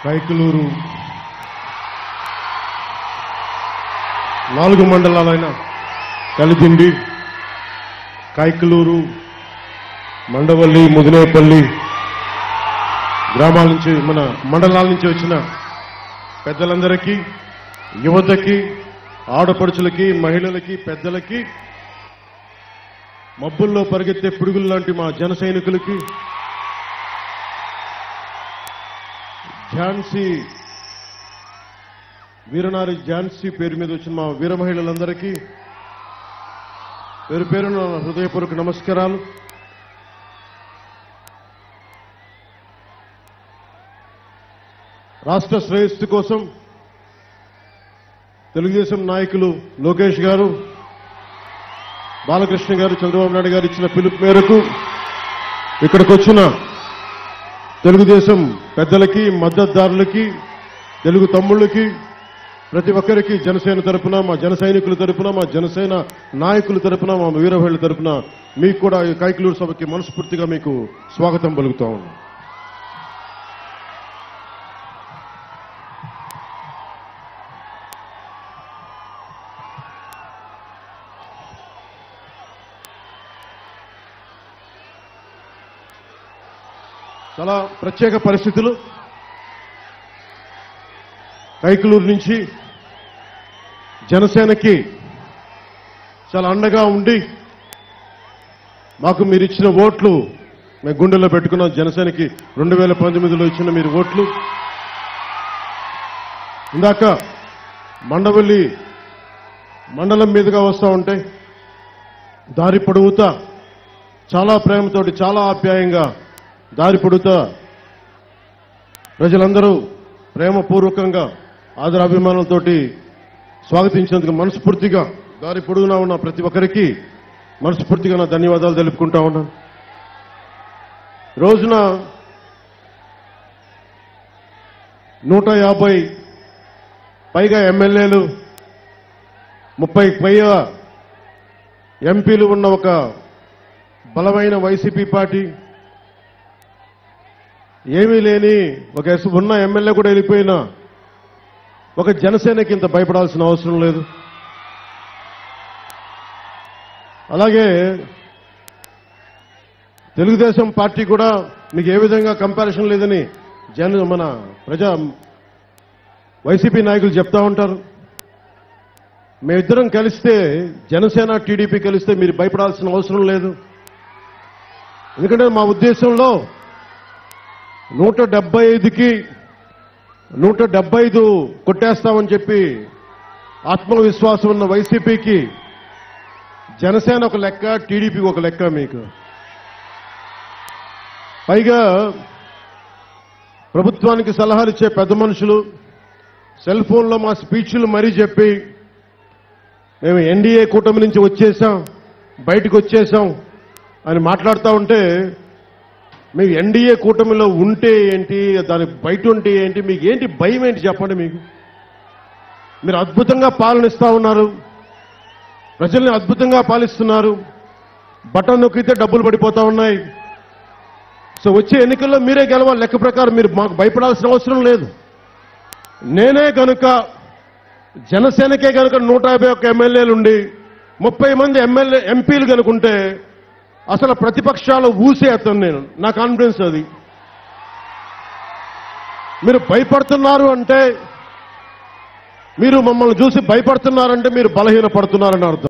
కైకలూరు నాలుగు మండలాలైన కలిదిండి కైకలూరు మండవల్లి ముదినేపల్లి గ్రామాల నుంచి మన మండలాల నుంచి వచ్చిన పెద్దలందరికీ యువతకి ఆడపడుచులకి మహిళలకి పెద్దలకి మబ్బుల్లో పరిగెత్తే పిడుగులు లాంటి మా జన సైనికులకి ఝాన్సీ వీరనారి ఝాన్సీ పేరు మీద వచ్చిన మా వీర మహిళలందరికీ పేరు పేరున నా హృదయపూర్వక నమస్కారాలు రాష్ట్ర శ్రేయస్సు కోసం తెలుగుదేశం నాయకులు లోకేష్ గారు బాలకృష్ణ గారు చంద్రబాబు నాయుడు గారు ఇచ్చిన పిలుపు మేరకు ఇక్కడికి వచ్చిన తెలుగుదేశం పెద్దలకి మద్దతుదారులకి తెలుగు తమ్ముళ్ళకి ప్రతి ఒక్కరికి జనసేన తరపున మా జన సైనికుల తరపున మా జనసేన నాయకుల తరపున మా వీరభైళ్ళ తరపున మీకు కూడా ఈ కైకలూరు సభకి మనస్ఫూర్తిగా మీకు స్వాగతం పలుకుతా ఉన్నాం చాలా ప్రత్యేక పరిస్థితులు కైకలూరు నుంచి జనసేనకి చాలా అండగా ఉండి మాకు మీరు ఇచ్చిన ఓట్లు మేము గుండెల్లో పెట్టుకున్నాం జనసేనకి రెండు వేల పంతొమ్మిదిలో ఇచ్చిన మీరు ఓట్లు ఇందాక మండవల్లి మండలం మీదుగా వస్తూ ఉంటే దారి పొడవుతా చాలా ప్రేమతోటి చాలా ఆప్యాయంగా దారి పొడుతా ప్రజలందరూ ప్రేమపూర్వకంగా ఆదరాభిమానాలతోటి స్వాగతించినందుకు మనస్ఫూర్తిగా దారి పొడుగునా ఉన్న ప్రతి ఒక్కరికి మనస్ఫూర్తిగా నా ధన్యవాదాలు తెలుపుకుంటా ఉన్నాను రోజున నూట యాభై పైగా ఎమ్మెల్యేలు ముప్పై పైగా ఎంపీలు ఉన్న ఒక బలమైన వైసీపీ పార్టీ ఏమీ లేని ఒక ఎస్- ఉన్న ఎమ్మెల్యే కూడా వెళ్ళిపోయిన ఒక జనసేనకి ఇంత భయపడాల్సిన అవసరం లేదు అలాగే తెలుగుదేశం పార్టీ కూడా మీకు ఏ విధంగా కంపారిజన్ లేదని జన మన ప్రజా వైసీపీ నాయకులు చెప్తా ఉంటారు మేమిద్దరం కలిస్తే జనసేన టీడీపీ కలిస్తే మీరు భయపడాల్సిన అవసరం లేదు ఎందుకంటే మా ఉద్దేశంలో నూట డెబ్బై ఐదుకి నూట డెబ్బై ఐదు కొట్టేస్తామని చెప్పి ఆత్మవిశ్వాసం ఉన్న వైసీపీకి జనసేన ఒక లెక్క టీడీపీకి ఒక లెక్క మీకు పైగా ప్రభుత్వానికి సలహాలు ఇచ్చే పెద్ద మనుషులు సెల్ ఫోన్లో మా స్పీచ్లు మరీ చెప్పి మేము ఎన్డీఏ కూటమి నుంచి వచ్చేసాం బయటకు వచ్చేసాం అని మాట్లాడుతూ ఉంటే మీకు ఎన్డీఏ కూటమిలో ఉంటే ఏంటి దాని బయట ఉంటే ఏంటి మీకు ఏంటి భయం ఏంటి చెప్పండి మీకు మీరు అద్భుతంగా పాలనిస్తా ఉన్నారు ప్రజల్ని అద్భుతంగా పాలిస్తున్నారు బటన్ నొక్కితే డబ్బులు పడిపోతా ఉన్నాయి సో వచ్చే ఎన్నికల్లో మీరే గెలవాలి లెక్క ప్రకారం మీరు మాకు భయపడాల్సిన అవసరం లేదు నేనే కనుక జనసేనకే కనుక నూట యాభై ఒక్క ఎమ్మెల్యేలు ఉండి ముప్పై మంది ఎమ్మెల్యే ఎంపీలు కనుకుంటే అసలు ప్రతిపక్షాలు ఊసేస్తాను నేను నా కాన్ఫిడెన్స్ అది మీరు భయపడుతున్నారు అంటే మీరు మమ్మల్ని చూసి భయపడుతున్నారంటే మీరు బలహీన పడుతున్నారని అర్థం